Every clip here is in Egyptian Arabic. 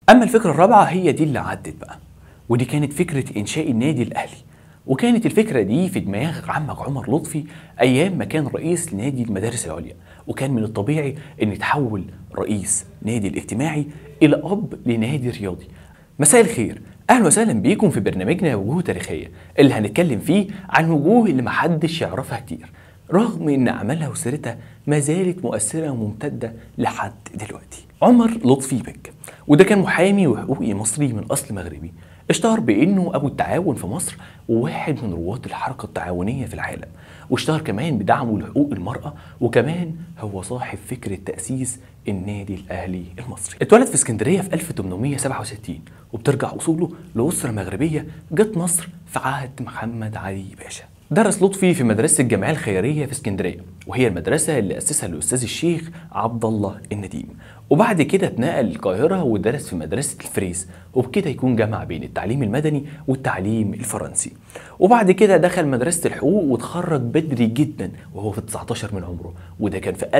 اما الفكره الرابعه هي دي اللي عدت بقى ودي كانت فكره انشاء النادي الاهلي وكانت الفكره دي في دماغ عمك عمر لطفي ايام ما كان رئيس لنادي المدارس العليا وكان من الطبيعي ان يتحول رئيس نادي الاجتماعي الى اب لنادي رياضي مساء الخير اهلا وسهلا بيكم في برنامجنا وجوه تاريخيه اللي هنتكلم فيه عن وجوه اللي محدش يعرفها كتير رغم ان اعمالها وسيرتها ما زالت مؤثره وممتده لحد دلوقتي عمر لطفي بك وده كان محامي وحقوقي مصري من اصل مغربي اشتهر بانه ابو التعاون في مصر وواحد من رواد الحركه التعاونيه في العالم واشتهر كمان بدعمه لحقوق المراه وكمان هو صاحب فكره تاسيس النادي الاهلي المصري اتولد في اسكندريه في 1867 وبترجع اصوله لاسره مغربيه جت مصر في عهد محمد علي باشا درس لطفي في مدرسة الجمعية الخيرية في اسكندرية وهي المدرسة اللي أسسها الأستاذ الشيخ عبد الله النديم وبعد كده اتنقل القاهرة ودرس في مدرسة الفريز وبكده يكون جمع بين التعليم المدني والتعليم الفرنسي وبعد كده دخل مدرسة الحقوق وتخرج بدري جدا وهو في 19 من عمره وده كان في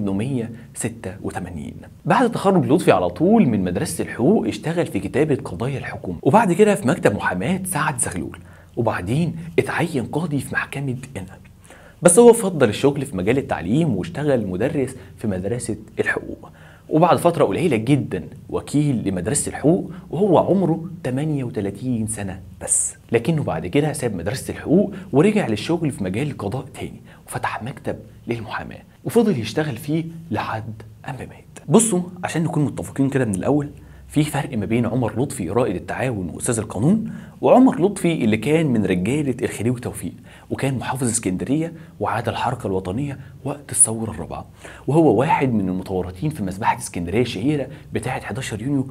1886 بعد تخرج لطفي على طول من مدرسة الحقوق اشتغل في كتابة قضايا الحكومة وبعد كده في مكتب محاماة سعد زغلول وبعدين اتعين قاضي في محكمة قنا بس هو فضل الشغل في مجال التعليم واشتغل مدرس في مدرسة الحقوق وبعد فترة قليلة جدا وكيل لمدرسة الحقوق وهو عمره 38 سنة بس لكنه بعد كده ساب مدرسة الحقوق ورجع للشغل في مجال القضاء تاني وفتح مكتب للمحاماة وفضل يشتغل فيه لحد أما مات بصوا عشان نكون متفقين كده من الأول في فرق ما بين عمر لطفي رائد التعاون واستاذ القانون وعمر لطفي اللي كان من رجاله الخديوي توفيق وكان محافظ اسكندريه وعاد الحركه الوطنيه وقت الثوره الرابعه وهو واحد من المتورطين في مذبحه اسكندريه الشهيره بتاعه 11 يونيو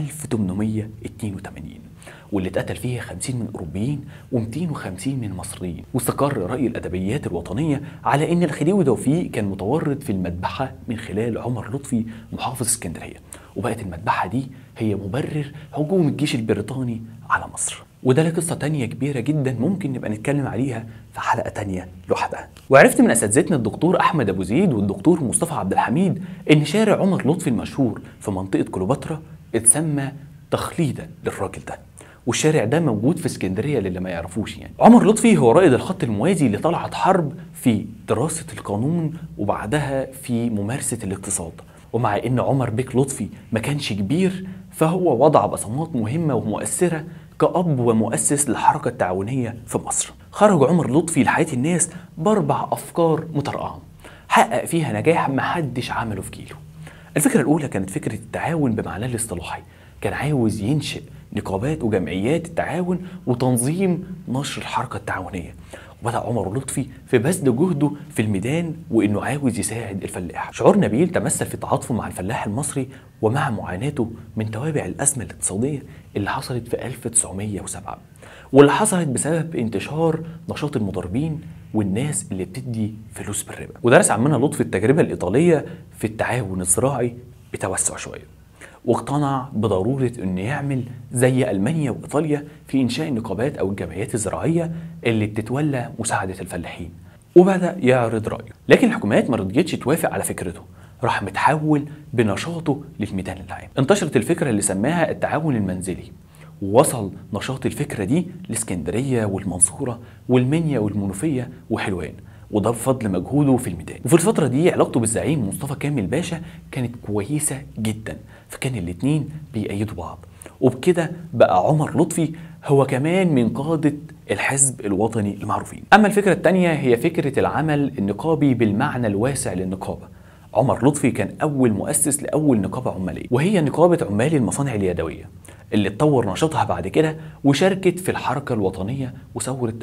1882 واللي اتقتل فيها 50 من الاوروبيين و250 من المصريين واستقر راي الادبيات الوطنيه على ان الخديوي توفيق كان متورط في المذبحه من خلال عمر لطفي محافظ اسكندريه وبقت المذبحه دي هي مبرر هجوم الجيش البريطاني على مصر وده له قصة تانية كبيرة جدا ممكن نبقى نتكلم عليها في حلقة تانية لوحدها وعرفت من أساتذتنا الدكتور أحمد أبو زيد والدكتور مصطفى عبد الحميد إن شارع عمر لطفي المشهور في منطقة كليوباترا اتسمى تخليدا للراجل ده والشارع ده موجود في اسكندريه للي ما يعرفوش يعني عمر لطفي هو رائد الخط الموازي لطلعت حرب في دراسه القانون وبعدها في ممارسه الاقتصاد ومع ان عمر بيك لطفي ما كانش كبير فهو وضع بصمات مهمه ومؤثره كأب ومؤسس للحركة التعاونية في مصر خرج عمر لطفي لحياة الناس بأربع أفكار مترقعة حقق فيها نجاح محدش عمله في جيله الفكرة الأولى كانت فكرة التعاون بمعناه الاصطلاحي كان عاوز ينشئ نقابات وجمعيات التعاون وتنظيم نشر الحركة التعاونية وبدأ عمر لطفي في بذل جهده في الميدان وإنه عاوز يساعد الفلاح شعور نبيل تمثل في تعاطفه مع الفلاح المصري ومع معاناته من توابع الأزمة الاقتصادية اللي حصلت في 1907 واللي حصلت بسبب انتشار نشاط المضاربين والناس اللي بتدي فلوس بالربا ودرس عمنا لطفي التجربة الإيطالية في التعاون الزراعي بتوسع شوية واقتنع بضرورة انه يعمل زي المانيا وايطاليا في انشاء النقابات او الجمعيات الزراعية اللي بتتولى مساعدة الفلاحين وبدأ يعرض رأيه لكن الحكومات ما رضيتش توافق على فكرته راح متحول بنشاطه للميدان العام انتشرت الفكرة اللي سماها التعاون المنزلي ووصل نشاط الفكرة دي لاسكندرية والمنصورة والمنيا والمنوفية وحلوان وده بفضل مجهوده في الميدان وفي الفترة دي علاقته بالزعيم مصطفى كامل باشا كانت كويسة جدا فكان الاتنين بيأيدوا بعض وبكده بقى عمر لطفي هو كمان من قادة الحزب الوطني المعروفين أما الفكرة التانية هي فكرة العمل النقابي بالمعنى الواسع للنقابة عمر لطفي كان أول مؤسس لأول نقابة عمالية وهي نقابة عمال المصانع اليدوية اللي اتطور نشاطها بعد كده وشاركت في الحركة الوطنية وثورة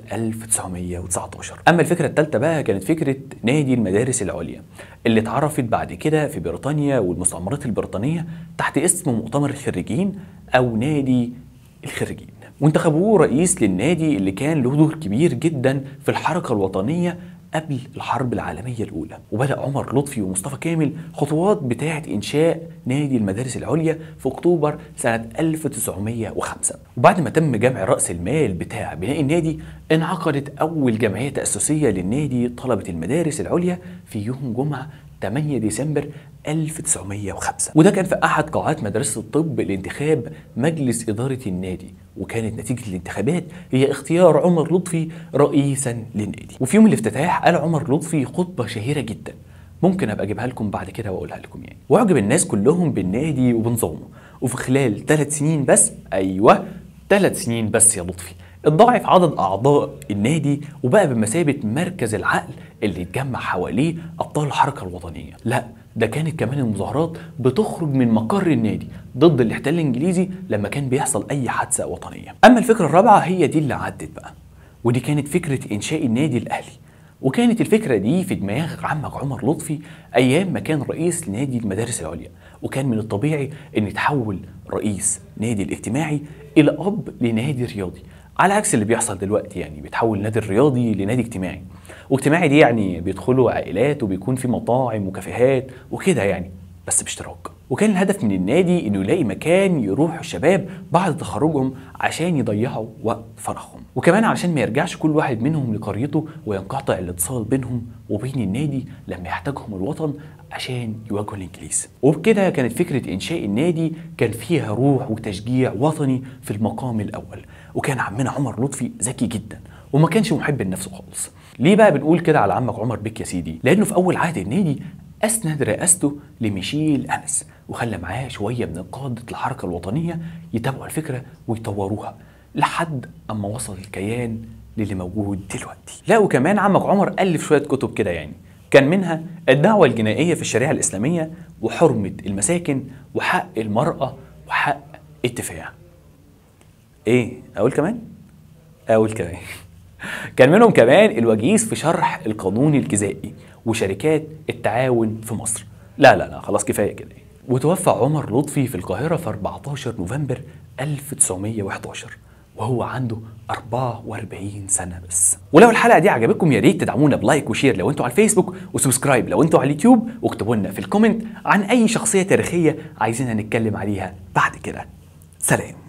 1919 أما الفكرة الثالثة بقى كانت فكرة نادي المدارس العليا اللي اتعرفت بعد كده في بريطانيا والمستعمرات البريطانية تحت اسم مؤتمر الخريجين أو نادي الخريجين وانتخبوه رئيس للنادي اللي كان له دور كبير جدا في الحركة الوطنية قبل الحرب العالمية الأولى وبدأ عمر لطفي ومصطفى كامل خطوات بتاعة إنشاء نادي المدارس العليا في أكتوبر سنة 1905 وبعد ما تم جمع رأس المال بتاع بناء النادي انعقدت أول جمعية تأسيسية للنادي طلبة المدارس العليا في يوم جمعة 8 ديسمبر 1905 وده كان في احد قاعات مدرسه الطب لانتخاب مجلس اداره النادي وكانت نتيجه الانتخابات هي اختيار عمر لطفي رئيسا للنادي وفي يوم الافتتاح قال عمر لطفي خطبه شهيره جدا ممكن ابقى اجيبها لكم بعد كده واقولها لكم يعني واعجب الناس كلهم بالنادي وبنظامه وفي خلال ثلاث سنين بس ايوه ثلاث سنين بس يا لطفي اتضاعف عدد اعضاء النادي وبقى بمثابه مركز العقل اللي يتجمع حواليه ابطال الحركه الوطنيه لا ده كانت كمان المظاهرات بتخرج من مقر النادي ضد الاحتلال الانجليزي لما كان بيحصل اي حادثه وطنيه اما الفكره الرابعه هي دي اللي عدت بقى ودي كانت فكره انشاء النادي الاهلي وكانت الفكرة دي في دماغ عمك عمر لطفي أيام ما كان رئيس نادي المدارس العليا وكان من الطبيعي أن يتحول رئيس نادي الاجتماعي إلى أب لنادي رياضي على عكس اللي بيحصل دلوقتي يعني بيتحول نادي الرياضي لنادي اجتماعي واجتماعي دي يعني بيدخلوا عائلات وبيكون في مطاعم وكافيهات وكده يعني بس باشتراك وكان الهدف من النادي انه يلاقي مكان يروح الشباب بعد تخرجهم عشان يضيعوا وقت فراغهم وكمان علشان ما يرجعش كل واحد منهم لقريته وينقطع الاتصال بينهم وبين النادي لما يحتاجهم الوطن عشان يواجهوا الانجليز وبكده كانت فكره انشاء النادي كان فيها روح وتشجيع وطني في المقام الاول وكان عمنا عمر لطفي ذكي جدا وما كانش محب لنفسه خالص ليه بقى بنقول كده على عمك عمر بيك يا سيدي لانه في اول عهد النادي اسند رئاسته لميشيل انس وخلى معاه شويه من قاده الحركه الوطنيه يتابعوا الفكره ويطوروها لحد اما وصل الكيان للي موجود دلوقتي لا وكمان عمك عمر الف شويه كتب كده يعني كان منها الدعوه الجنائيه في الشريعه الاسلاميه وحرمه المساكن وحق المراه وحق الدفاع ايه اقول كمان اقول كمان كان منهم كمان الوجيز في شرح القانون الجزائي وشركات التعاون في مصر لا لا لا خلاص كفايه كده وتوفى عمر لطفي في القاهره في 14 نوفمبر 1911 وهو عنده 44 سنه بس ولو الحلقه دي عجبتكم يا ريت تدعمونا بلايك وشير لو انتوا على الفيسبوك وسبسكرايب لو انتوا على اليوتيوب واكتبوا لنا في الكومنت عن اي شخصيه تاريخيه عايزينها نتكلم عليها بعد كده سلام